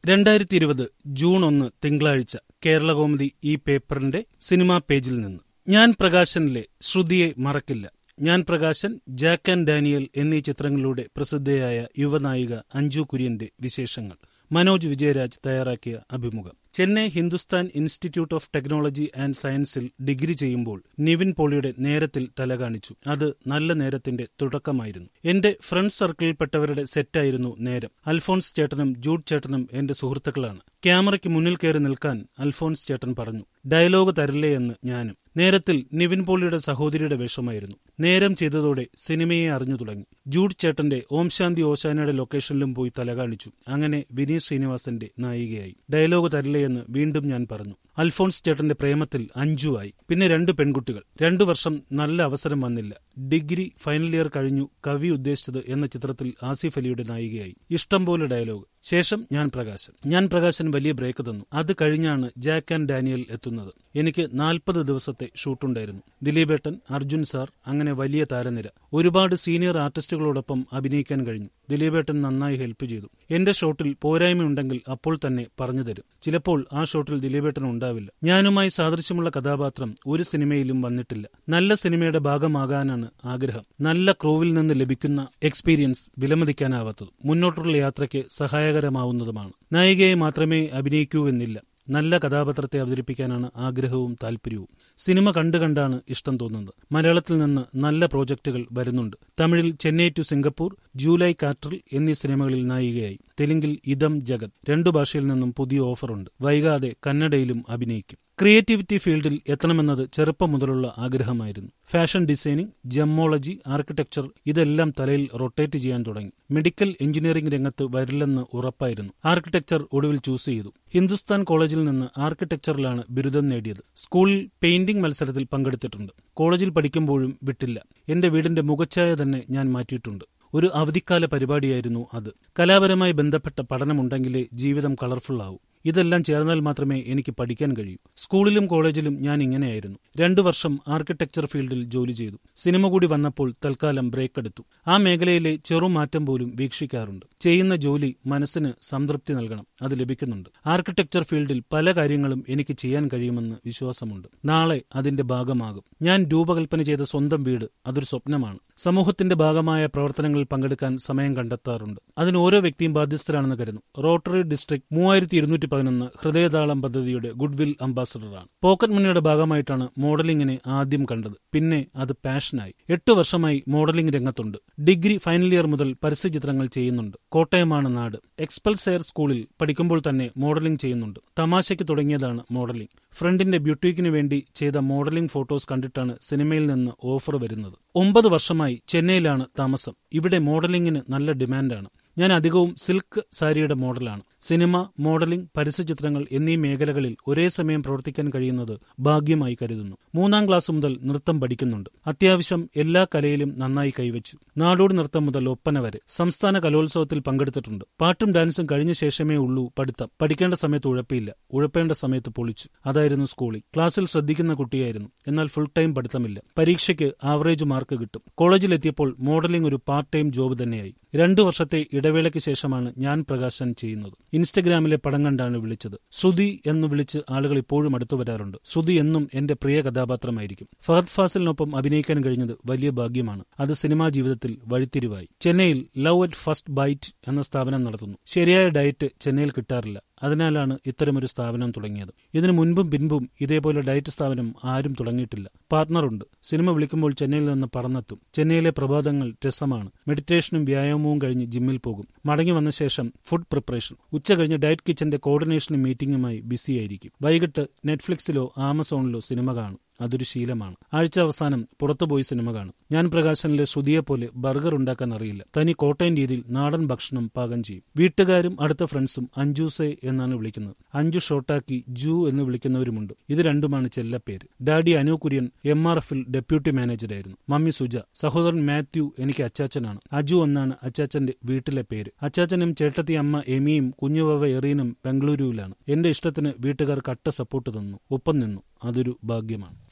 രണ്ടായിരത്തി ഇരുപത് ജൂൺ ഒന്ന് തിങ്കളാഴ്ച കേരളകൗമുദി ഈ പേപ്പറിന്റെ സിനിമാ പേജിൽ നിന്ന് ഞാൻ പ്രകാശനിലെ ശ്രുതിയെ മറക്കില്ല ഞാൻ പ്രകാശൻ ജാക്ക് ആൻഡ് ഡാനിയൽ എന്നീ ചിത്രങ്ങളിലൂടെ പ്രസിദ്ധയായ യുവനായിക അഞ്ജു കുര്യന്റെ വിശേഷങ്ങൾ മനോജ് വിജയരാജ് തയ്യാറാക്കിയ അഭിമുഖം Chennai Hindustan Institute of Technology and സയൻസിൽ ഡിഗ്രി ചെയ്യുമ്പോൾ നിവിൻ പോളിയുടെ നേരത്തിൽ തലകാണിച്ചു അത് നല്ല നേരത്തിന്റെ തുടക്കമായിരുന്നു എന്റെ ഫ്രണ്ട് സർക്കിളിൽപ്പെട്ടവരുടെ സെറ്റായിരുന്നു നേരം അൽഫോൺസ് ചേട്ടനും ജൂഡ് ചേട്ടനും എന്റെ സുഹൃത്തുക്കളാണ് ക്യാമറയ്ക്ക് മുന്നിൽ കയറി നിൽക്കാൻ അൽഫോൺസ് ചേട്ടൻ പറഞ്ഞു ഡയലോഗ് തരില്ലേ എന്ന് ഞാനും നേരത്തിൽ നിവിൻ പോളിയുടെ സഹോദരിയുടെ വേഷമായിരുന്നു നേരം ചെയ്തതോടെ സിനിമയെ അറിഞ്ഞു തുടങ്ങി ജൂഡ് ചേട്ടന്റെ ഓം ശാന്തി ഓശാനയുടെ ലൊക്കേഷനിലും പോയി തലകാണിച്ചു അങ്ങനെ വിനീത് ശ്രീനിവാസന്റെ നായികയായി ഡയലോഗ് തരില്ലേ എന്ന് വീണ്ടും ഞാൻ പറഞ്ഞു അൽഫോൺസ് ചേട്ടന്റെ പ്രേമത്തിൽ അഞ്ചുവായി പിന്നെ രണ്ട് പെൺകുട്ടികൾ രണ്ടു വർഷം നല്ല അവസരം വന്നില്ല ഡിഗ്രി ഫൈനൽ ഇയർ കഴിഞ്ഞു കവി ഉദ്ദേശിച്ചത് എന്ന ചിത്രത്തിൽ ആസിഫ് അലിയുടെ നായികയായി ഇഷ്ടം പോലെ ഡയലോഗ് ശേഷം ഞാൻ പ്രകാശൻ ഞാൻ പ്രകാശൻ വലിയ ബ്രേക്ക് തന്നു അത് കഴിഞ്ഞാണ് ജാക്ക് ആൻഡ് ഡാനിയൽ എത്തുന്നത് എനിക്ക് നാൽപ്പത് ദിവസത്തെ ഷൂട്ടുണ്ടായിരുന്നു ദിലീപേട്ടൻ അർജുൻ സാർ അങ്ങനെ വലിയ താരനിര ഒരുപാട് സീനിയർ ആർട്ടിസ്റ്റുകളോടൊപ്പം അഭിനയിക്കാൻ കഴിഞ്ഞു ദിലീപേട്ടൻ നന്നായി ഹെൽപ്പ് ചെയ്തു എന്റെ ഷോട്ടിൽ പോരായ്മയുണ്ടെങ്കിൽ അപ്പോൾ തന്നെ പറഞ്ഞു തരും ചിലപ്പോൾ ആ ഷോട്ടിൽ ദിലീപേട്ടൻ ഉണ്ടാവില്ല ഞാനുമായി സാദൃശ്യമുള്ള കഥാപാത്രം ഒരു സിനിമയിലും വന്നിട്ടില്ല നല്ല സിനിമയുടെ ഭാഗമാകാനാണ് ആഗ്രഹം നല്ല ക്രൂവിൽ നിന്ന് ലഭിക്കുന്ന എക്സ്പീരിയൻസ് വിലമതിക്കാനാവാത്തത് മുന്നോട്ടുള്ള യാത്രയ്ക്ക് സഹായകരമാവുന്നതുമാണ് നായികയെ മാത്രമേ അഭിനയിക്കൂ എന്നില്ല നല്ല കഥാപാത്രത്തെ അവതരിപ്പിക്കാനാണ് ആഗ്രഹവും താല്പര്യവും സിനിമ കണ്ടു കണ്ടാണ് ഇഷ്ടം തോന്നുന്നത് മലയാളത്തിൽ നിന്ന് നല്ല പ്രോജക്റ്റുകൾ വരുന്നുണ്ട് തമിഴിൽ ചെന്നൈ ടു സിംഗപ്പൂർ ജൂലൈ കാറ്ററിൽ എന്നീ സിനിമകളിൽ നായികയായി തെലുങ്കിൽ ഇതം ജഗത് രണ്ടു ഭാഷയിൽ നിന്നും പുതിയ ഓഫറുണ്ട് വൈകാതെ കന്നഡയിലും അഭിനയിക്കും ക്രിയേറ്റിവിറ്റി ഫീൽഡിൽ എത്തണമെന്നത് ചെറുപ്പം മുതലുള്ള ആഗ്രഹമായിരുന്നു ഫാഷൻ ഡിസൈനിങ് ജമ്മോളജി ആർക്കിടെക്ചർ ഇതെല്ലാം തലയിൽ റൊട്ടേറ്റ് ചെയ്യാൻ തുടങ്ങി മെഡിക്കൽ എഞ്ചിനീയറിംഗ് രംഗത്ത് വരില്ലെന്ന് ഉറപ്പായിരുന്നു ആർക്കിടെക്ചർ ഒടുവിൽ ചൂസ് ചെയ്തു ഹിന്ദുസ്ഥാൻ കോളേജിൽ നിന്ന് ആർക്കിടെക്ചറിലാണ് ബിരുദം നേടിയത് സ്കൂളിൽ പെയിന്റിംഗ് മത്സരത്തിൽ പങ്കെടുത്തിട്ടുണ്ട് കോളേജിൽ പഠിക്കുമ്പോഴും വിട്ടില്ല എന്റെ വീടിന്റെ മുഖച്ഛായ തന്നെ ഞാൻ മാറ്റിയിട്ടുണ്ട് ഒരു അവധിക്കാല പരിപാടിയായിരുന്നു അത് കലാപരമായി ബന്ധപ്പെട്ട പഠനമുണ്ടെങ്കിലേ ജീവിതം കളർഫുൾ ആവൂ ഇതെല്ലാം ചേർന്നാൽ മാത്രമേ എനിക്ക് പഠിക്കാൻ കഴിയൂ സ്കൂളിലും കോളേജിലും ഞാൻ ഇങ്ങനെയായിരുന്നു രണ്ടു വർഷം ആർക്കിടെക്ചർ ഫീൽഡിൽ ജോലി ചെയ്തു സിനിമ കൂടി വന്നപ്പോൾ തൽക്കാലം ബ്രേക്ക് എടുത്തു ആ മേഖലയിലെ ചെറുമാറ്റം പോലും വീക്ഷിക്കാറുണ്ട് ചെയ്യുന്ന ജോലി മനസ്സിന് സംതൃപ്തി നൽകണം അത് ലഭിക്കുന്നുണ്ട് ആർക്കിടെക്ചർ ഫീൽഡിൽ പല കാര്യങ്ങളും എനിക്ക് ചെയ്യാൻ കഴിയുമെന്ന് വിശ്വാസമുണ്ട് നാളെ അതിന്റെ ഭാഗമാകും ഞാൻ രൂപകൽപ്പന ചെയ്ത സ്വന്തം വീട് അതൊരു സ്വപ്നമാണ് സമൂഹത്തിന്റെ ഭാഗമായ പ്രവർത്തനങ്ങളിൽ പങ്കെടുക്കാൻ സമയം കണ്ടെത്താറുണ്ട് അതിന് ഓരോ വ്യക്തിയും ബാധ്യസ്ഥരാണെന്ന് കരുതുന്നു റോട്ടറി ഡിസ്ട്രിക്ട് മൂവായിരത്തി ഇരുന്നൂറ്റി പതിനൊന്ന് ഹൃദയതാളം പദ്ധതിയുടെ ഗുഡ്വിൽ അംബാസഡറാണ് പോക്കറ്റ് മണിയുടെ ഭാഗമായിട്ടാണ് മോഡലിംഗിനെ ആദ്യം കണ്ടത് പിന്നെ അത് പാഷനായി എട്ട് വർഷമായി മോഡലിംഗ് രംഗത്തുണ്ട് ഡിഗ്രി ഫൈനൽ ഇയർ മുതൽ പരസ്യചിത്രങ്ങൾ ചെയ്യുന്നുണ്ട് കോട്ടയമാണ് നാട് എക്സ്പൾസെയർ സ്കൂളിൽ പഠിക്കുമ്പോൾ തന്നെ മോഡലിംഗ് ചെയ്യുന്നുണ്ട് തമാശയ്ക്ക് തുടങ്ങിയതാണ് മോഡലിംഗ് ഫ്രണ്ടിന്റെ ബ്യൂട്ടീക്കിന് വേണ്ടി ചെയ്ത മോഡലിംഗ് ഫോട്ടോസ് കണ്ടിട്ടാണ് സിനിമയിൽ നിന്ന് ഓഫർ വരുന്നത് ഒമ്പത് വർഷമായി ചെന്നൈയിലാണ് താമസം ഇവിടെ മോഡലിംഗിന് നല്ല ഡിമാൻഡാണ് ഞാൻ അധികവും സിൽക്ക് സാരിയുടെ മോഡലാണ് സിനിമ മോഡലിംഗ് പരസ്യചിത്രങ്ങൾ എന്നീ മേഖലകളിൽ ഒരേ സമയം പ്രവർത്തിക്കാൻ കഴിയുന്നത് ഭാഗ്യമായി കരുതുന്നു മൂന്നാം ക്ലാസ് മുതൽ നൃത്തം പഠിക്കുന്നുണ്ട് അത്യാവശ്യം എല്ലാ കലയിലും നന്നായി കൈവച്ചു നാടോടി നൃത്തം മുതൽ ഒപ്പന വരെ സംസ്ഥാന കലോത്സവത്തിൽ പങ്കെടുത്തിട്ടുണ്ട് പാട്ടും ഡാൻസും കഴിഞ്ഞ ശേഷമേ ഉള്ളൂ പഠിത്തം പഠിക്കേണ്ട സമയത്ത് ഉഴപ്പില്ല ഉഴപ്പേണ്ട സമയത്ത് പൊളിച്ചു അതായിരുന്നു സ്കൂളിൽ ക്ലാസ്സിൽ ശ്രദ്ധിക്കുന്ന കുട്ടിയായിരുന്നു എന്നാൽ ഫുൾ ടൈം പഠിത്തമില്ല പരീക്ഷയ്ക്ക് ആവറേജ് മാർക്ക് കിട്ടും കോളേജിലെത്തിയപ്പോൾ മോഡലിംഗ് ഒരു പാർട്ട് ടൈം ജോബ് തന്നെയായി രണ്ടു വർഷത്തെ ഇടവേളയ്ക്ക് ശേഷമാണ് ഞാൻ പ്രകാശൻ ചെയ്യുന്നത് ഇൻസ്റ്റഗ്രാമിലെ പടം കണ്ടാണ് വിളിച്ചത് ശ്രുതി എന്ന് വിളിച്ച് ആളുകൾ ഇപ്പോഴും അടുത്തു വരാറുണ്ട് ശ്രുതി എന്നും എന്റെ പ്രിയ കഥാപാത്രമായിരിക്കും ഫഹദ് ഫാസിലിനൊപ്പം അഭിനയിക്കാൻ കഴിഞ്ഞത് വലിയ ഭാഗ്യമാണ് അത് സിനിമാ ജീവിതത്തിൽ വഴിത്തിരിവായി ചെന്നൈയിൽ ലവ് അറ്റ് ഫസ്റ്റ് ബൈറ്റ് എന്ന സ്ഥാപനം നടത്തുന്നു ശരിയായ ഡയറ്റ് ചെന്നൈയിൽ കിട്ടാറില്ല അതിനാലാണ് ഇത്തരമൊരു സ്ഥാപനം തുടങ്ങിയത് ഇതിനു മുൻപും പിൻപും ഇതേപോലെ ഡയറ്റ് സ്ഥാപനം ആരും തുടങ്ങിയിട്ടില്ല പാർട്ണറുണ്ട് സിനിമ വിളിക്കുമ്പോൾ ചെന്നൈയിൽ നിന്ന് പറന്നെത്തും ചെന്നൈയിലെ പ്രഭാതങ്ങൾ രസമാണ് മെഡിറ്റേഷനും വ്യായാമവും കഴിഞ്ഞ് ജിമ്മിൽ പോകും മടങ്ങി വന്ന ശേഷം ഫുഡ് പ്രിപ്പറേഷൻ ഉച്ച കഴിഞ്ഞ് ഡയറ്റ് കിച്ചന്റെ കോർഡിനേഷനും മീറ്റിംഗുമായി ബിസിയായിരിക്കും വൈകിട്ട് നെറ്റ്ഫ്ലിക്സിലോ ആമസോണിലോ സിനിമ കാണും അതൊരു ശീലമാണ് ആഴ്ച അവസാനം പുറത്തുപോയി സിനിമ കാണും ഞാൻ പ്രകാശനിലെ ശ്രുതിയെ പോലെ ബർഗർ ഉണ്ടാക്കാൻ അറിയില്ല തനി കോട്ടയം രീതിയിൽ നാടൻ ഭക്ഷണം പാകം ചെയ്യും വീട്ടുകാരും അടുത്ത ഫ്രണ്ട്സും അഞ്ജൂസെ എന്നാണ് വിളിക്കുന്നത് അഞ്ചു ഷോട്ടാക്കി ജൂ എന്ന് വിളിക്കുന്നവരുമുണ്ട് ഇത് രണ്ടുമാണ് ചെല്ലപ്പേര് daddy Anu Kurian M R എഫിൽ ഡെപ്യൂട്ടി മാനേജറായിരുന്നു മമ്മി സുജ സഹോദരൻ മാത്യു എനിക്ക് അച്ചാച്ചനാണ് അജു എന്നാണ് അച്ചാച്ചന്റെ വീട്ടിലെ പേര് അച്ചാച്ചനും ചേട്ടത്തി അമ്മ എമിയും കുഞ്ഞുവവ എറീനും ബംഗളൂരുവിലാണ് എന്റെ ഇഷ്ടത്തിന് വീട്ടുകാർ കട്ട സപ്പോർട്ട് തന്നു ഒപ്പം നിന്നു അതൊരു ഭാഗ്യമാണ്